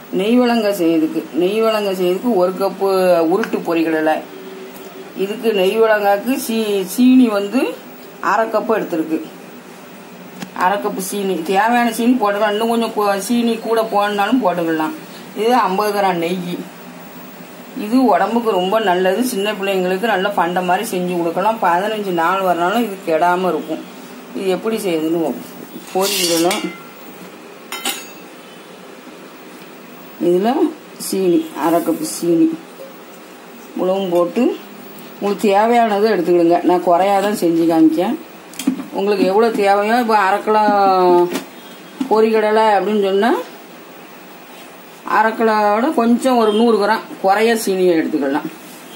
நெய் வழங்க செய்யறதுக்கு நெய் வழங்க செய்யறதுக்கு ஒரு கப்பு உருட்டு பொரிகடலை இதுக்கு நெய் வழங்காக்கு சீ சீனி வந்து அரை கப்பு எடுத்திருக்கு அரை கப்பு சீனி தேவையான சீனி போட்டுக்கலாம் இன்னும் கொஞ்சம் கு- சீனி கூட போடனாலும் போட்டுக்கலாம் இது ஐம்பது கிராம் நெய் இது உடம்புக்கு ரொம்ப நல்லது சின்ன பிள்ளைங்களுக்கு நல்ல பண்ட மாதிரி செஞ்சு கொடுக்கலாம் பதினஞ்சு நாள் வரனாலும் இது கெடாம இருக்கும் இது எப்படி செய்யுதுன்னு பொரியிடணும் இதில் சீனி அரை கப்பு சீனி உழவும் போட்டு உங்களுக்கு தேவையானதை எடுத்துக்கிடுங்க நான் குறையாதான் செஞ்சு காமிக்கேன் உங்களுக்கு எவ்வளோ தேவையோ இப்போ அரை கிலோ பொரிகடலை அப்படின்னு சொன்னால் அரை கிலோவோட கொஞ்சம் ஒரு நூறு கிராம் குறைய சீனியை எடுத்துக்கலாம்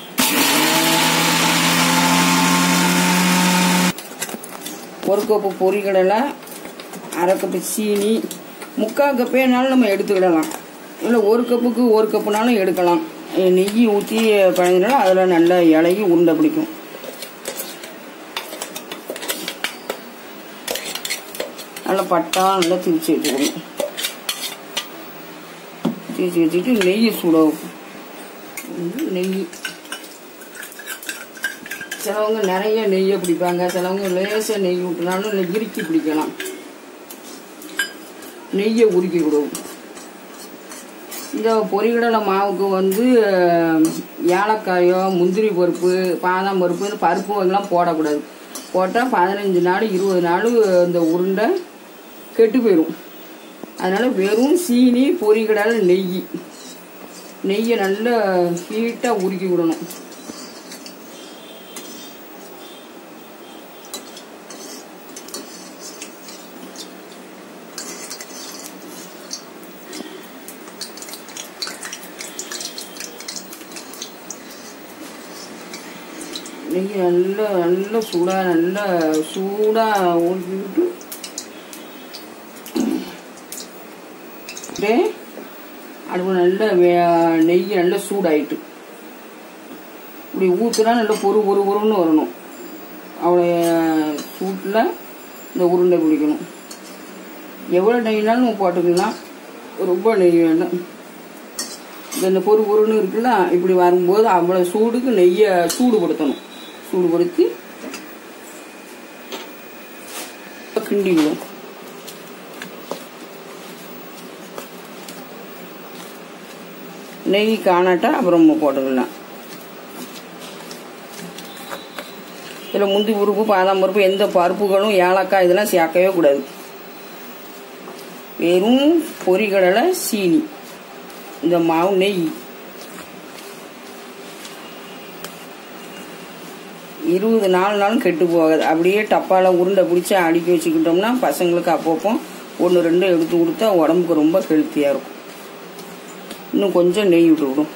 ஒரு கப்பு பொரிகடலை அரை கப்பு சீனி முக்கால் கப்பேனாலும் நம்ம எடுத்துக்கிடலாம் இல்லை ஒரு கப்புக்கு ஒரு கப்புனாலும் எடுக்கலாம் அஹ் நெய் ஊற்றி பிணைஞ்சினாலும் அதில் நல்லா இலகி உருண்டை பிடிக்கும் நல்லா பட்டா நல்லா திரிச்சு வச்சுக்கணும் திரிச்சு வச்சுட்டு நெய் சூடாகும் வந்து நெய் சிலவங்க நிறைய நெய்யை பிடிப்பாங்க சிலவங்க லேசாக நெய் விட்டுனாலும் இல்லை இறுக்கி பிடிக்கலாம் நெய்யை உருக்கி விடுவோம் இந்த பொரிகடலை மாவுக்கு வந்து அஹ், ஏலக்காயோ முந்திரி பருப்பு பாதாம் பருப்பு இந்த பருப்பு எல்லாம் போடக்கூடாது போட்டால் பதினஞ்சு நாள் இருபது நாள் இந்த உருண்டை கெட்டு போயிடும் அதனால வெறும் சீனி பொரிகடலை நெய் நெய்யை நல்லா ஹீட்டாக உருக்கி விடணும் நெய் நல்லா நல்லா சூடாக நல்லா சூடாக ஊற்றிக்கிட்டு அப்படியே அடுப்பு நல்ல வே- நெய் நல்லா சூடாயிட்டு இப்படி ஊற்றுனா நல்லா பொறு பொறு பொறுன்னு வரணும் அவ்வளோ சூட்டில் இந்த உருண்டை பிடிக்கணும் எவ்வளோ நெய்னாலும் நம்ம போட்டுக்கலாம் ரொம்ப நெய் வேண்டாம் இந்த இந்த பொறு பொறுன்னு இருக்குல்ல இப்படி வரும்போது அவ்வளோ சூடுக்கு நெய்யை சூடுபடுத்தணும் சூடுபடுத்தி கிண்டி விடும் நெய் காணாட்டா அப்புறம் நம்ம போட்டுக்கலாம் இதில் முந்தி பருப்பு பாதாம் பருப்பு எந்த பருப்புகளும் ஏலக்காய் இதெல்லாம் சேர்க்கவே கூடாது வெறும் பொரிகடலை சீனி இந்த மாவு நெய் இருபது நாலு நாளும் கெட்டு போகாது அப்படியே டப்பால உருண்டை பிடிச்சி அடுக்கி வச்சுக்கிட்டோம்னா பசங்களுக்கு அப்பப்போ ஒன்று ரெண்டு எடுத்து கொடுத்தா உடம்புக்கு ரொம்ப ஹெல்த்தியாக இருக்கும் இன்னும் கொஞ்சம் நெய் விட்டு விடும்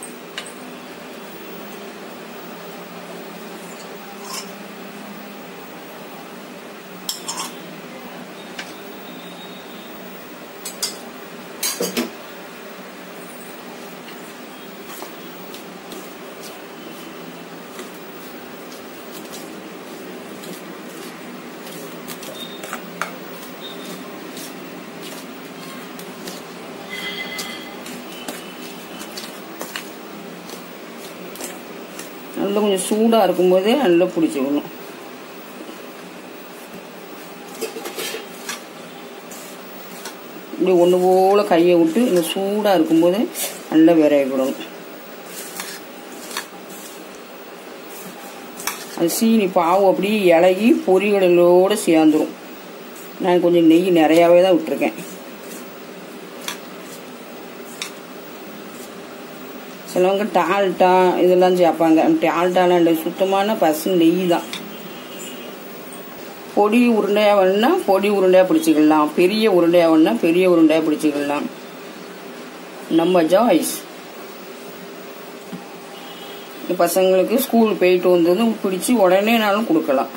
நல்லா கொஞ்சம் சூடாக இருக்கும்போதே நல்லா பிடிச்சிக்கணும் இப்படி ஒன்று போல கையை விட்டு இந்த சூடாக இருக்கும்போதே நல்லா விரையக்கூடணும் அது சீனி பாவு அப்படியே இலகி பொரிகடலோடு சேர்ந்துரும் நான் கொஞ்சம் நெய் நிறையாவே தான் விட்டுருக்கேன் சிலவங்க டால்டா இதெல்லாம் சேர்ப்பாங்க டால்டாலாம் இல்லை சுத்தமான பசு நெய் தான் பொடி உருண்டையாக வேணும்னா பொடி உருண்டையாக பிடிச்சிக்கலாம் பெரிய உருண்டையாக வேணும்னா பெரிய உருண்டையாக பிடிச்சிக்கலாம் நம்ம ஜாய்ஸ் இந்த பசங்களுக்கு ஸ்கூல் போயிட்டு வந்ததும் பிடிச்சி உடனேனாலும் கொடுக்கலாம்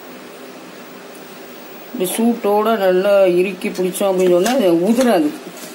இப்படி சூட்டோட நல்லா இறுக்கி பிடிச்சோம் அப்படின்னு சொன்னால் அது உதிராது